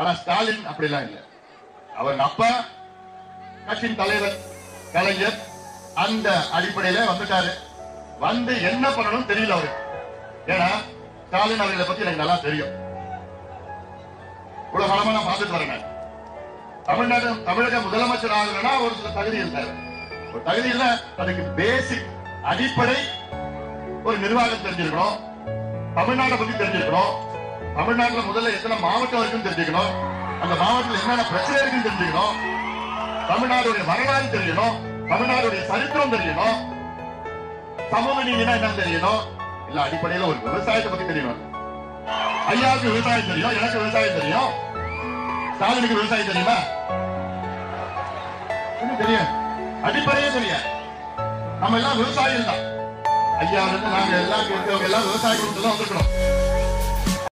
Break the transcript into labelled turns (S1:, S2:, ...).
S1: ஆனா ஸ்டாலின் அப்படிலாம் இல்லை அவர் அப்பா கட்சியின் தலைவர் கலைஞர் அந்த அடிப்படையில வந்துட்டாரு வந்து என்ன பண்ணணும் தெரியல அவருக்கு ஏன்னா ஸ்டாலின் அவர்களை பத்தி எனக்கு நல்லா தெரியும் இவ்வளவு காலமா நான் பார்த்துட்டு வரேன் நான். தமிழ்நாடு தமிழக முதலமைச்சர் ஆகணும்னா ஒரு சில தகுதி இருக்காரு ஒரு தகுதி இல்ல அதுக்கு பேசிக் அடிப்படை ஒரு நிர்வாகம் தெரிஞ்சிருக்கணும் தமிழ்நாட்டை பத்தி தெரிஞ்சிருக்கணும் தமிழ்நாட்டுல முதல்ல எத்தனை மாவட்டம் இருக்குன்னு தெரிஞ்சுக்கணும் அந்த மாவட்டத்தில் என்னென்ன பிரச்சனை இருக்குன்னு தெரிஞ்சுக்கணும் தமிழ்நாடுடைய வரலாறு தெரியணும் தமிழ்நாடுடைய சரித்திரம் தெரியணும் சமூக நீதினா என்னன்னு தெரியணும் இல்ல அடிப்படையில ஒரு விவசாயத்தை பத்தி தெரியணும் ஐயாவுக்கு விவசாயம் தெரியும் எனக்கு விவசாயம் தெரியும் ஸ்டாலினுக்கு விவசாயம் தெரியுமா என்ன தெரியும் அடிப்படையே தெரியாது நம்ம எல்லாம் விவசாயிகள் தான் ஐயா இருந்து நாங்க எல்லாம் இருக்கிறவங்க எல்லாம் விவசாய குடும்பத்துல தான் வந்திருக்கிறோம்